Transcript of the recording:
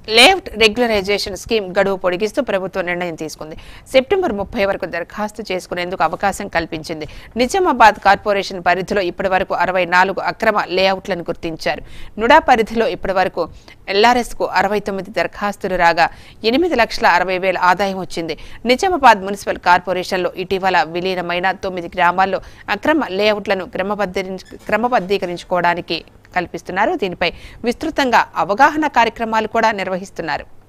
layout regularisation scheme గడువు పొడిగిస్తూ ప్రభుత్వం నిర్ణయం తీసుకుంది సెప్టెంబర్ ముప్పై వరకు దరఖాస్తు చేసుకునేందుకు అవకాశం కల్పించింది నిజామాబాద్ కార్పొరేషన్ పరిధిలో ఇప్పటి వరకు అరవై నాలుగు అక్రమ లేఅవుట్లను గుర్తించారు నుడా పరిధిలో ఇప్పటి వరకు ఎల్ఆర్ఎస్ కు అరవై తొమ్మిది దరఖాస్తులు రాగా ఎనిమిది లక్షల అరవై వేల ఆదాయం వచ్చింది నిజామాబాద్ మున్సిపల్ కార్పొరేషన్లో ఇటీవల విలీనమైన తొమ్మిది గ్రామాల్లో అక్రమ లేఅవుట్లను క్రమబద్ధీకరించు క్రమబద్ధీకరించుకోవడానికి కల్పిస్తున్నారు దీనిపై విస్తృతంగా అవగాహన కార్యక్రమాలు కూడా నిర్వహిస్తున్నారు